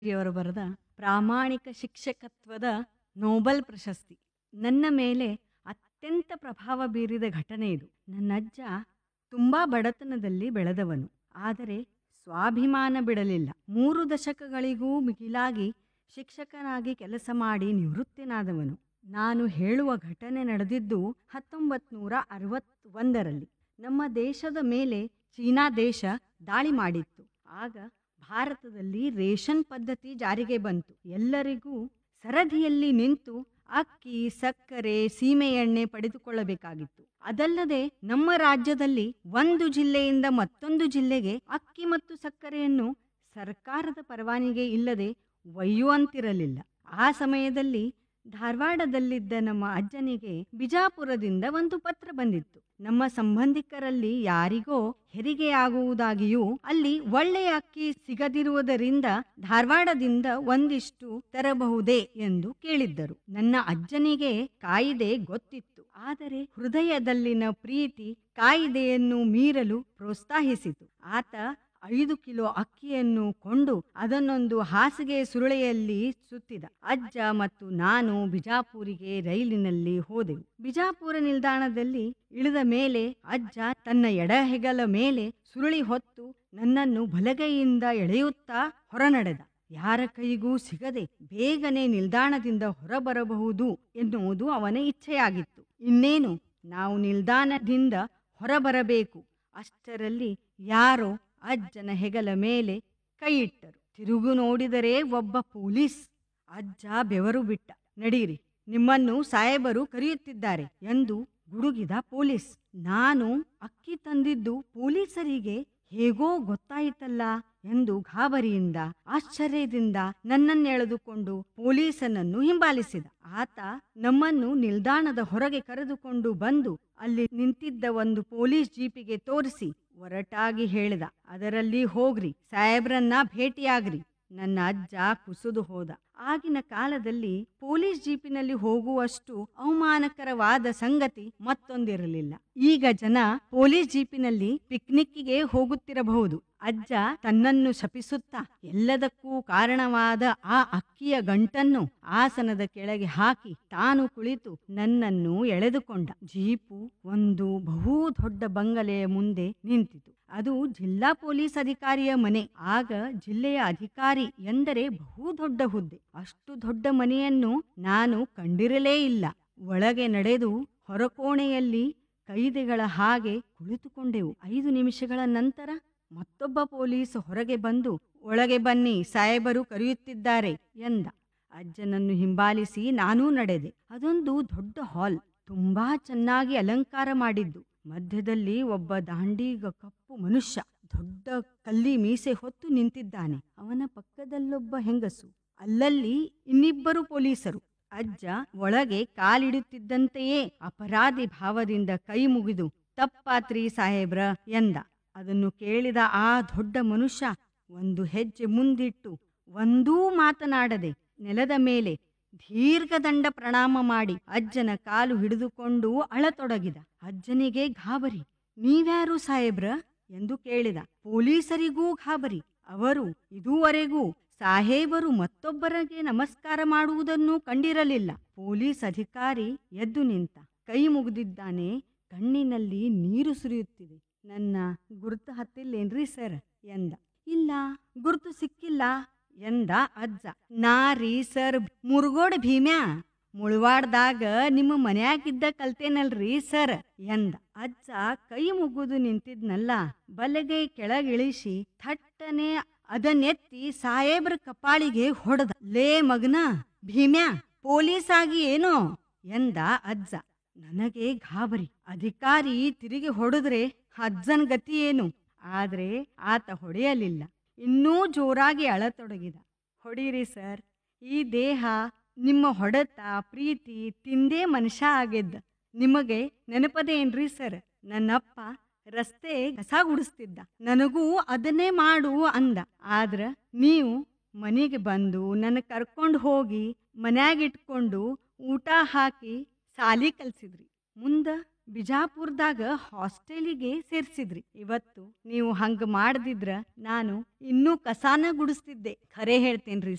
ಅವರು ಬರೆದ ಪ್ರಾಮಾಣಿಕ ಶಿಕ್ಷಕತ್ವದ ನೋಬೆಲ್ ಪ್ರಶಸ್ತಿ ನನ್ನ ಮೇಲೆ ಅತ್ಯಂತ ಪ್ರಭಾವ ಬೀರಿದ ಘಟನೆ ಇದು ನನ್ನ ಅಜ್ಜ ತುಂಬ ಬಡತನದಲ್ಲಿ ಬೆಳೆದವನು ಆದರೆ ಸ್ವಾಭಿಮಾನ ಬಿಡಲಿಲ್ಲ ಮೂರು ದಶಕಗಳಿಗೂ ಮಿಗಿಲಾಗಿ ಶಿಕ್ಷಕನಾಗಿ ಕೆಲಸ ಮಾಡಿ ನಿವೃತ್ತನಾದವನು ನಾನು ಹೇಳುವ ಘಟನೆ ನಡೆದಿದ್ದು ಹತ್ತೊಂಬತ್ತು ನೂರ ಅರವತ್ತೊಂದರಲ್ಲಿ ನಮ್ಮ ದೇಶದ ಮೇಲೆ ಚೀನಾ ದೇಶ ದಾಳಿ ಮಾಡಿತ್ತು ಆಗ ಭಾರತದಲ್ಲಿ ರೇಷನ್ ಪದ್ಧತಿ ಜಾರಿಗೆ ಬಂತು ಎಲ್ಲರಿಗೂ ಸರದಿಯಲ್ಲಿ ನಿಂತು ಅಕ್ಕಿ ಸಕ್ಕರೆ ಸೀಮೆ ಎಣ್ಣೆ ಪಡೆದುಕೊಳ್ಳಬೇಕಾಗಿತ್ತು ಅದಲ್ಲದೆ ನಮ್ಮ ರಾಜ್ಯದಲ್ಲಿ ಒಂದು ಜಿಲ್ಲೆಯಿಂದ ಮತ್ತೊಂದು ಜಿಲ್ಲೆಗೆ ಅಕ್ಕಿ ಮತ್ತು ಸಕ್ಕರೆಯನ್ನು ಸರ್ಕಾರದ ಪರವಾನಿಗೆ ಇಲ್ಲದೆ ಒಯ್ಯುವಂತಿರಲಿಲ್ಲ ಆ ಸಮಯದಲ್ಲಿ ಧಾರವಾಡದಲ್ಲಿದ್ದ ನಮ್ಮ ಅಜ್ಜನಿಗೆ ಬಿಜಾಪುರದಿಂದ ಒಂದು ಪತ್ರ ಬಂದಿತ್ತು ನಮ್ಮ ಸಂಬಂಧಿಕರಲ್ಲಿ ಯಾರಿಗೋ ಹೆರಿಗೆಯಾಗುವುದಾಗಿಯೂ ಅಲ್ಲಿ ಒಳ್ಳೆಯ ಅಕ್ಕಿ ಸಿಗದಿರುವುದರಿಂದ ಧಾರವಾಡದಿಂದ ಒಂದಿಷ್ಟು ತರಬಹುದೇ ಎಂದು ಕೇಳಿದ್ದರು ನನ್ನ ಅಜ್ಜನಿಗೆ ಕಾಯಿದೆ ಗೊತ್ತಿತ್ತು ಆದರೆ ಹೃದಯದಲ್ಲಿನ ಪ್ರೀತಿ ಕಾಯಿದೆಯನ್ನು ಮೀರಲು ಪ್ರೋತ್ಸಾಹಿಸಿತು ಆತ ಐದು ಕಿಲೋ ಅಕ್ಕಿಯನ್ನು ಕೊಂಡು ಅದನ್ನೊಂದು ಹಾಸಿಗೆ ಸುರುಳೆಯಲ್ಲಿ ಸುತ್ತಿದ ಅಜ್ಜ ಮತ್ತು ನಾನು ಬಿಜಾಪುರಿಗೆ ರೈಲಿನಲ್ಲಿ ಹೋದೆವು ಬಿಜಾಪುರ ನಿಲ್ದಾಣದಲ್ಲಿ ಇಳಿದ ಮೇಲೆ ಅಜ್ಜ ತನ್ನ ಎಡಹೆಗಲ ಮೇಲೆ ಸುರುಳಿ ಹೊತ್ತು ನನ್ನನ್ನು ಬಲಗೈಯಿಂದ ಎಳೆಯುತ್ತಾ ಹೊರನಡೆದ ಯಾರ ಕೈಗೂ ಸಿಗದೆ ಬೇಗನೆ ನಿಲ್ದಾಣದಿಂದ ಹೊರಬರಬಹುದು ಎನ್ನುವುದು ಅವನ ಇಚ್ಛೆಯಾಗಿತ್ತು ಇನ್ನೇನು ನಾವು ನಿಲ್ದಾಣದಿಂದ ಹೊರಬರಬೇಕು ಅಷ್ಟರಲ್ಲಿ ಯಾರೋ ಅಜ್ಜನ ಹೆಗಲ ಮೇಲೆ ಕೈಯಿಟ್ಟರು ತಿರುಗು ನೋಡಿದರೆ ಒಬ್ಬ ಪೊಲೀಸ್ ಅಜ್ಜ ಬೆವರು ಬಿಟ್ಟ ನಡೀರಿ ನಿಮ್ಮನ್ನು ಸಾಹೇಬರು ಕರೆಯುತ್ತಿದ್ದಾರೆ ಎಂದು ಗುಡುಗಿದ ಪೊಲೀಸ್ ನಾನು ಅಕ್ಕಿ ತಂದಿದ್ದು ಪೊಲೀಸರಿಗೆ ಹೇಗೋ ಗೊತ್ತಾಯಿತಲ್ಲ ಎಂದು ಗಾಬರಿಯಿಂದ ಆಶ್ಚರ್ಯದಿಂದ ನನ್ನನ್ನೆಳೆದುಕೊಂಡು ಪೊಲೀಸನನ್ನು ಹಿಂಬಾಲಿಸಿದ ಆತ ನಮ್ಮನ್ನು ನಿಲ್ದಾಣದ ಹೊರಗೆ ಕರೆದುಕೊಂಡು ಬಂದು ಅಲ್ಲಿ ನಿಂತಿದ್ದ ಒಂದು ಪೊಲೀಸ್ ಜೀಪಿಗೆ ತೋರಿಸಿ ಒರಟಾಗಿ ಹೇಳಿದ ಅದರಲ್ಲಿ ಹೋಗ್ರಿ ಸಾಹೇಬ್ರನ್ನ ಭೇಟಿಯಾಗ್ರಿ ನನ್ನ ಅಜ್ಜ ಕುಸಿದು ಹೋದ ಆಗಿನ ಕಾಲದಲ್ಲಿ ಪೊಲೀಸ್ ಜೀಪಿನಲ್ಲಿ ಹೋಗುವಷ್ಟು ಅವಮಾನಕರವಾದ ಸಂಗತಿ ಮತ್ತೊಂದಿರಲಿಲ್ಲ ಈಗ ಜನ ಪೊಲೀಸ್ ಜೀಪಿನಲ್ಲಿ ಪಿಕ್ನಿಕ್ಕಿಗೆ ಹೋಗುತ್ತಿರಬಹುದು ಅಜ್ಜ ತನ್ನನ್ನು ಶಪಿಸುತ್ತಾ ಎಲ್ಲದಕ್ಕೂ ಕಾರಣವಾದ ಆ ಅಕ್ಕಿಯ ಗಂಟನ್ನು ಆಸನದ ಕೆಳಗೆ ಹಾಕಿ ತಾನು ಕುಳಿತು ನನ್ನನ್ನು ಎಳೆದುಕೊಂಡ ಜೀಪು ಒಂದು ಬಹು ದೊಡ್ಡ ಬಂಗಲೆಯ ಮುಂದೆ ನಿಂತಿತು ಅದು ಜಿಲ್ಲಾ ಪೊಲೀಸ್ ಅಧಿಕಾರಿಯ ಮನೆ ಆಗ ಜಿಲ್ಲೆಯ ಅಧಿಕಾರಿ ಎಂದರೆ ಬಹು ದೊಡ್ಡ ಹುದ್ದೆ ಅಷ್ಟು ದೊಡ್ಡ ಮನೆಯನ್ನು ನಾನು ಕಂಡಿರಲೇ ಇಲ್ಲ ಒಳಗೆ ನಡೆದು ಹೊರಕೋಣೆಯಲ್ಲಿ ಕೈದಿಗಳ ಹಾಗೆ ಕುಳಿತುಕೊಂಡೆವು ಐದು ನಿಮಿಷಗಳ ನಂತರ ಮತ್ತೊಬ್ಬ ಪೊಲೀಸ್ ಹೊರಗೆ ಬಂದು ಒಳಗೆ ಬನ್ನಿ ಸಾಹೇಬರು ಕರೆಯುತ್ತಿದ್ದಾರೆ ಎಂದ ಅಜ್ಜನನ್ನು ಹಿಂಬಾಲಿಸಿ ನಾನೂ ನಡೆದೆ ಅದೊಂದು ದೊಡ್ಡ ಹಾಲ್ ತುಂಬಾ ಚೆನ್ನಾಗಿ ಅಲಂಕಾರ ಮಾಡಿದ್ದು ಮಧ್ಯದಲ್ಲಿ ಒಬ್ಬ ದಾಂಡೀಗ ಕಪ್ಪು ಮನುಷ್ಯ ದೊಡ್ಡ ಕಲ್ಲಿ ಮೀಸೆ ಹೊತ್ತು ನಿಂತಿದ್ದಾನೆ ಅವನ ಪಕ್ಕದಲ್ಲೊಬ್ಬ ಹೆಂಗಸು ಅಲ್ಲಲ್ಲಿ ಇನ್ನಿಬ್ಬರು ಪೊಲೀಸರು ಅಜ್ಜ ಒಳಗೆ ಕಾಲಿಡುತ್ತಿದ್ದಂತೆಯೇ ಅಪರಾಧಿ ಭಾವದಿಂದ ಕೈ ಮುಗಿದು ತಪ್ಪಾತ್ರಿ ಸಾಹೇಬ್ರ ಎಂದ ಅದನ್ನು ಕೇಳಿದ ಆ ದೊಡ್ಡ ಮನುಷ್ಯ ಒಂದು ಹೆಜ್ಜೆ ಮುಂದಿಟ್ಟು ಒಂದೂ ಮಾತನಾಡದೆ ನೆಲದ ಮೇಲೆ ದೀರ್ಘದಂಡ ಪ್ರಣಾಮ ಮಾಡಿ ಅಜ್ಜನ ಕಾಲು ಹಿಡಿದುಕೊಂಡು ಅಳತೊಡಗಿದ ಅಜ್ಜನಿಗೆ ಗಾಬರಿ ನೀವ್ಯಾರು ಸಾಹೇಬ್ರ ಎಂದು ಕೇಳಿದ ಪೊಲೀಸರಿಗೂ ಗಾಬರಿ ಅವರು ಇದುವರೆಗೂ ಸಾಹೇಬರು ಮತ್ತೊಬ್ಬರಿಗೆ ನಮಸ್ಕಾರ ಮಾಡುವುದನ್ನು ಕಂಡಿರಲಿಲ್ಲ ಪೊಲೀಸ್ ಅಧಿಕಾರಿ ಎದ್ದು ನಿಂತ ಕೈ ಮುಗಿದಿದ್ದಾನೆ ಕಣ್ಣಿನಲ್ಲಿ ನೀರು ಸುರಿಯುತ್ತಿದೆ ನನ್ನ ಗುರುತು ಹತ್ತಿಲ್ಲೇನ್ರಿ ಸರ್ ಎಂದ ಇಲ್ಲ ಗುರುತು ಸಿಕ್ಕಿಲ್ಲ ಎಂದ ಅಜ್ಜ ನಾ ರೀ ಸರ್ ಮುರುಗೋಡ್ ಭೀಮ್ಯಾ ಮುಳವಾಡ್ದಾಗ ನಿಮ್ಮ ಮನ್ಯಾಗಿದ್ದ ಕಲ್ತೇನಲ್ರಿ ಸರ್ ಎಂದ ಅಜ್ಜ ಕೈ ಮುಗಿದು ನಿಂತಿದ್ನಲ್ಲ ಬಲಗೈ ಕೆಳಗಿಳಿಸಿ ಥಟ್ಟನೆ ಅದನ್ನೆತ್ತಿ ಸಾಹೇಬ್ರ ಕಪಾಳಿಗೆ ಹೊಡೆದ ಲೇ ಮಗನ ಭೀಮ್ಯಾ ಪೊಲೀಸ್ ಆಗಿ ಏನೋ ಎಂದ ಅಜ್ಜ ನನಗೆ ಗಾಬರಿ ಅಧಿಕಾರಿ ತಿರುಗಿ ಹೊಡೆದ್ರೆ ಅಜ್ಜನ್ ಗತಿ ಏನು ಆದ್ರೆ ಆತ ಹೊಡೆಯಲಿಲ್ಲ ಇನ್ನೂ ಜೋರಾಗಿ ಅಳತೊಡಗಿದ ಹೊಡೀರಿ ಸರ್ ಈ ದೇಹ ನಿಮ್ಮ ಹೊಡೆತ ಪ್ರೀತಿ ತಿಂದೇ ಮನುಷ್ಯ ಆಗ್ಯದ ನಿಮಗೆ ನೆನಪದೇನ್ರಿ ಸರ್ ನನ್ನಪ್ಪ ರಸ್ತೆ ಕಸ ಗುಡಿಸ್ತಿದ್ದ ನನಗೂ ಅದನ್ನೇ ಮಾಡು ಅಂದ ಆದ್ರ ನೀವು ಮನೆಗೆ ಬಂದು ನನ್ನ ಕರ್ಕೊಂಡು ಹೋಗಿ ಮನ್ಯಾಗಿಟ್ಕೊಂಡು ಊಟ ಹಾಕಿ ಸಾಲಿ ಕಲ್ಸಿದ್ರಿ ಮುಂದ ಬಿಜಾಪುರದಾಗ ಹಾಸ್ಟೆಲಿಗೆ ಸೇರ್ಸಿದ್ರಿ ಇವತ್ತು ನೀವು ಹಂಗ ಮಾಡದಿದ್ರ ನಾನು ಇನ್ನೂ ಕಸಾನ ಗುಡಿಸ್ತಿದ್ದೆ ಖರೆ ಹೇಳ್ತೇನ್ರಿ